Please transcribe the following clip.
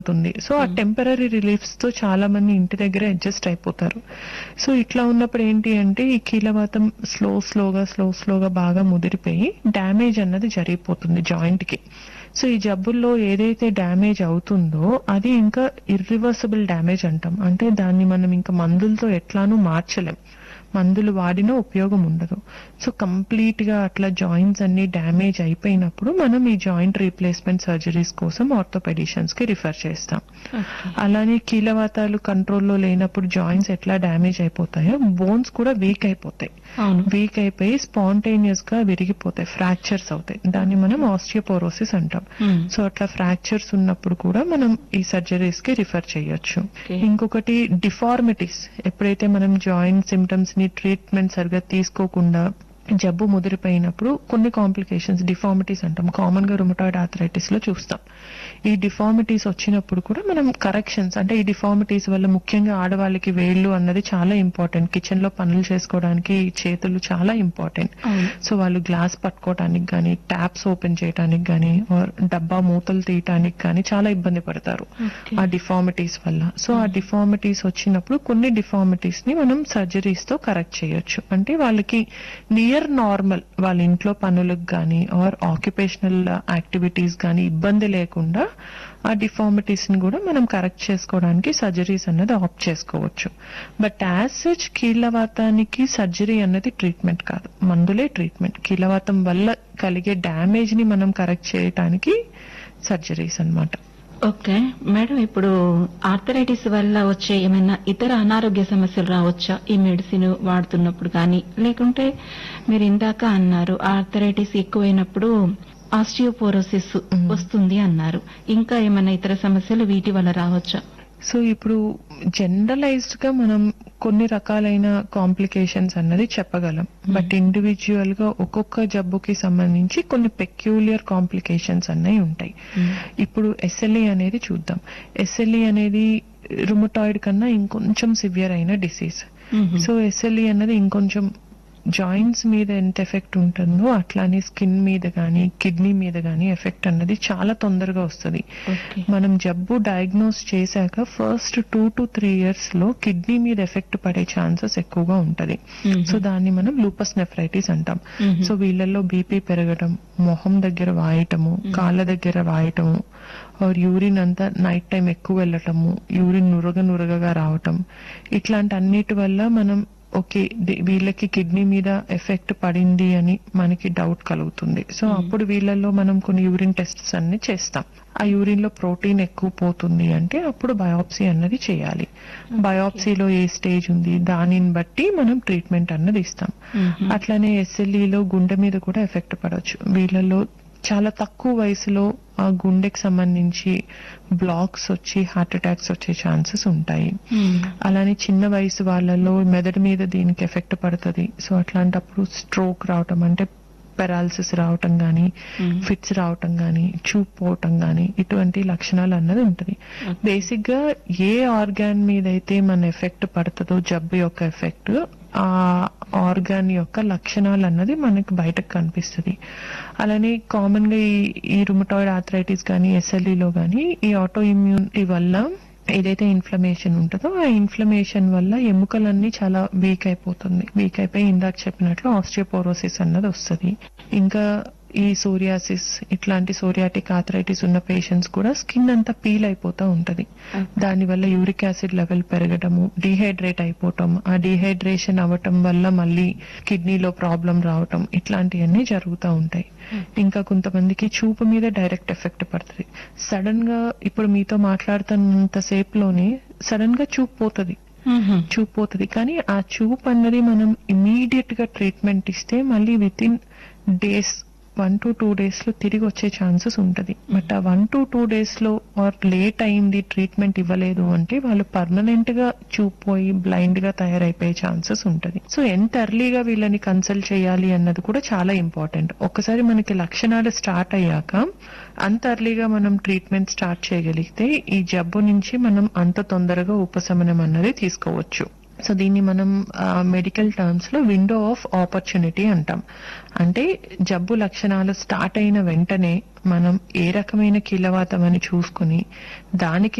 అవుతుంది సో ఆ temporary reliefs తో చాలా మంది ఇంటి దగ్గర అడ్జస్ట్ అయిపోతారు సో ఇట్లా ఉన్నప్పుడు ఏంటి అంటే ఈ కీలవాతం స్లో స్లోగా స్లో స్లోగా బాగా ముదిరిపోయి డ్యామేజ్ అన్నది జరిగిపోతుంది జాయింట్ కి సో ఈ జబ్బుల్లో ఏదైతే డ్యామేజ్ అవుతుందో అది ఇంకా ఇర్రివర్సిబుల్ డ్యామేజ్ అంటాం అంటే దాన్ని మనం ఇంకా మందులతో ఎట్లానూ మార్చలేం మందులు వాడినా ఉపయోగం ఉండదు సో కంప్లీట్ గా అట్లా జాయింట్స్ అన్ని డ్యామేజ్ అయిపోయినప్పుడు మనం ఈ జాయింట్ రీప్లేస్మెంట్ సర్జరీస్ కోసం ఆర్థోపెడిషియన్స్ కి రిఫర్ చేస్తాం అలానే కీలవాతాలు కంట్రోల్లో లేనప్పుడు జాయింట్స్ ఎట్లా డ్యామేజ్ అయిపోతాయో బోన్స్ కూడా వీక్ అయిపోతాయి అవును వీక్ అయిపోయి స్పాంటేనియస్ గా విరిగిపోతాయి ఫ్రాక్చర్స్ అవుతాయి దాన్ని మనం ఆస్టియోపోరోసిస్ అంటాం Hmm. సో అట్లా ఫ్రాక్చర్స్ ఉన్నప్పుడు కూడా మనం ఈ సర్జరీస్ కి రిఫర్ చేయొచ్చు Okay. ఇంకొకటి డిఫార్మిటీస్ ఎప్పుడైతే మనం జాయింట్ సిమ్టమ్స్ ని ట్రీట్మెంట్ సరిగా తీసుకోకుండా జబ్బు ముదిరిపోయినప్పుడు కొన్ని కాంప్లికేషన్స్ డిఫార్మిటీస్ అంటాం కామన్ గా రుమటాయిడ్ ఆథరైటిస్ లో చూస్తాం ఈ డిఫార్మిటీస్ వచ్చినప్పుడు కూడా మనం కరెక్షన్స్ అంటే ఈ డిఫార్మిటీస్ వల్ల ముఖ్యంగా ఆడవాళ్ళకి వేళ్ళు అన్నది చాలా ఇంపార్టెంట్ కిచెన్ లో పనులు చేసుకోవడానికి ఈ చేతులు చాలా ఇంపార్టెంట్ అవును సో వాళ్ళు గ్లాస్ పట్టుకోవడానికి కానీ ట్యాప్స్ ఓపెన్ చేయడానికి కానీ డబ్బా మూతలు తీయటానికి కానీ చాలా ఇబ్బంది పడతారు Okay. ఆ డిఫార్మిటీస్ వల్ల సో ఆ డిఫార్మిటీస్ వచ్చినప్పుడు కొన్ని డిఫార్మిటీస్ ని మనం సర్జరీస్ తో కరెక్ట్ చేయొచ్చు అంటే వాళ్ళకి నియర్ నార్మల్ వాళ్ళ ఇంట్లో పనులకు కానీ ఆర్ ఆక్యుపేషనల్ యాక్టివిటీస్ కానీ ఇబ్బంది లేకుండా ఆ డిఫార్మిటీస్ ని కూడా మనం కరెక్ట్ చేసుకోవడానికి సర్జరీస్ అన్నది ఆప్ట్ చేసుకోవచ్చు బట్ యాజ్ సచ్ కీళ్ళవాతానికి సర్జరీ అన్నది ట్రీట్మెంట్ కాదు మందులే ట్రీట్మెంట్ కీళ్ళవాతం వల్ల కలిగే డ్యామేజ్ ని మనం కరెక్ట్ చేయడానికి సర్జరీస్ అన్నమాట ఓకే మేడం ఇప్పుడు ఆర్థరైటిస్ వల్ల వచ్చే ఏమైనా ఇతర అనారోగ్య సమస్యలు రావచ్చా ఈ మెడిసిన్ వాడుతున్నప్పుడు కానీ లేకుంటే మీరు ఇందాక అన్నారు ఆర్థరైటిస్ ఎక్కువైనప్పుడు ఆస్టియోపోరోసిస్ వస్తుంది అన్నారు ఇంకా ఏమైనా ఇతర సమస్యలు వీటి వల్ల రావచ్చా సో ఇప్పుడు జనరలైజ్డ్ గా మనం కొన్ని రకాలైన కాంప్లికేషన్స్ అన్నది చెప్పగలం బట్ ఇండివిజువల్ గా ఒక్కొక్క జబ్బుకి సంబంధించి కొన్ని పెక్యూలియర్ కాంప్లికేషన్స్ అన్నవి ఉంటాయి ఇప్పుడు ఎస్ఎల్ఏ అనేది చూద్దాం ఎస్ఎల్ఏ అనేది రుమటాయిడ్ కన్నా ఇంకొంచెం సివియర్ అయిన డిసీజ్ సో ఎస్ఎల్ఈ అన్నది ఇంకొంచెం జాయింట్స్ మీద ఎంత ఎఫెక్ట్ ఉంటుందో అట్లానే స్కిన్ మీద కానీ కిడ్నీ మీద కానీ ఎఫెక్ట్ అన్నది చాలా తొందరగా వస్తుంది ఓకే మనం జబ్బు డయాగ్నోస్ చేశాక first two to three years లో కిడ్నీ మీద ఎఫెక్ట్ పడే ఛాన్సెస్ ఎక్కువగా ఉంటది సో దాన్ని మనం లూపస్ నెఫ్రైటిస్ అంటాం Mhm. సో వీళ్ళల్లో బీపీ పెరగడం మొహం దగ్గర వాయటము కాళ్ళ దగ్గర వాయటము ఆర్ యూరిన్ అంతా నైట్ టైం ఎక్కువ వెళ్ళటము యూరిన్ నురగ నురగగా రావటం ఇట్లాంటి అన్నిటి వల్ల మనం ఓకే ది- వీళ్ళకి కిడ్నీ మీద ఎఫెక్ట్ పడింది అని మనకి డౌట్ కలుగుతుంది సో అప్పుడు వీళ్ళల్లో మనం కొన్ని యూరిన్ టెస్ట్స్ అన్ని చేస్తాం ఆ యూరిన్ లో ప్రోటీన్ ఎక్కువ పోతుంది అంటే అప్పుడు బయాప్సీ అన్నది చేయాలి బయాప్సీలో ఏ స్టేజ్ ఉంది దానిని బట్టి మనం ట్రీట్మెంట్ అన్నది ఇస్తాం అట్లానే ఎస్ఎల్ఈలో గుండె మీద కూడా ఎఫెక్ట్ పడవచ్చు వీళ్ళలో చాలా తక్కువ వయసులో ఆ గుండెకి సంబంధించి బ్లాక్స్ వచ్చి హార్ట్ అటాక్స్ వచ్చే ఛాన్సెస్ ఉంటాయి అలానే చిన్న వయసు వాళ్ళలో మెదడు మీద దీనికి ఎఫెక్ట్ పడుతుంది సో అట్లాంటప్పుడు స్ట్రోక్ రావటం అంటే పెరాలసిస్ రావటం గానీ ఫిట్స్ రావటం గానీ చూపు పోవటం గానీ ఇటువంటి లక్షణాలు అన్నది ఉంటుంది బేసిక్ గా ఏ ఆర్గాన్ మీద అయితే మన ఎఫెక్ట్ పడుతుందో జబ్బు యొక్క ఎఫెక్ట్ ఆ ఆర్గాన్ యొక్క లక్షణాలు అన్నది మనకి బయటకు కనిపిస్తుంది అలానే కామన్ గా ఈ ఈ రుమటాయిడ్ ఆథరైటిస్ కానీ ఎస్ఎల్ఈలో కానీ ఈ ఆటో ఇమ్యూనిటీ వల్ల ఏదైతే ఇన్ఫ్లమేషన్ ఉంటుందో ఆ ఇన్ఫ్లమేషన్ వల్ల ఎముకలన్నీ చాలా వీక్ అయిపోతుంది వీక్ అయిపోయి ఇందాక చెప్పినట్లు ఆస్టియోపోరోసిస్ అన్నది వస్తుంది ఇంకా ఈ సోరియాసిస్ ఇట్లాంటి సోరియాటిక్ ఆథరైటిస్ ఉన్న పేషెంట్స్ కూడా స్కిన్ అంతా పీల్ అయిపోతూ ఉంటది దానివల్ల యూరిక్ యాసిడ్ లెవెల్ పెరగడము డీహైడ్రేట్ అయిపోవటం ఆ డీహైడ్రేషన్ అవ్వటం వల్ల మళ్ళీ కిడ్నీలో ప్రాబ్లం రావటం ఇట్లాంటివన్నీ జరుగుతూ ఉంటాయి ఇంకా కొంతమందికి చూపు మీద డైరెక్ట్ ఎఫెక్ట్ పడుతుంది సడన్ గా ఇప్పుడు మీతో మాట్లాడుతున్నంత సేపులోనే సడన్ గా చూపు పోతుంది చూపు పోతుంది కానీ ఆ చూపు అన్నది మనం ఇమీడియట్ గా ట్రీట్మెంట్ ఇస్తే మళ్ళీ within days one to two days లో తిరిగి వచ్చే ఛాన్సెస్ ఉంటది బట్ ఆ వన్ టు టూ డేస్ లో ఆర్ లేట్ అయింది ట్రీట్మెంట్ ఇవ్వలేదు అంటే వాళ్ళు పర్మనెంట్ గా చూపోయి బ్లైండ్ గా తయారైపోయే ఛాన్సెస్ ఉంటది సో ఎంత ఎర్లీగా వీళ్ళని కన్సల్ట్ చేయాలి అన్నది కూడా చాలా ఇంపార్టెంట్ ఒకసారి మనకి లక్షణాలు స్టార్ట్ అయ్యాక అంత ఎర్లీగా మనం ట్రీట్మెంట్ స్టార్ట్ చేయగలిగితే ఈ జబ్బు నుంచి మనం అంత తొందరగా ఉపశమనం అన్నది తీసుకోవచ్చు సో దీన్ని మనం మెడికల్ టర్మ్స్ లో విండో ఆఫ్ ఆపర్చునిటీ అంటాం అంటే జబ్బు లక్షణాలు స్టార్ట్ అయిన వెంటనే మనం ఏ రకమైన కీలవాతం అని చూసుకుని దానికి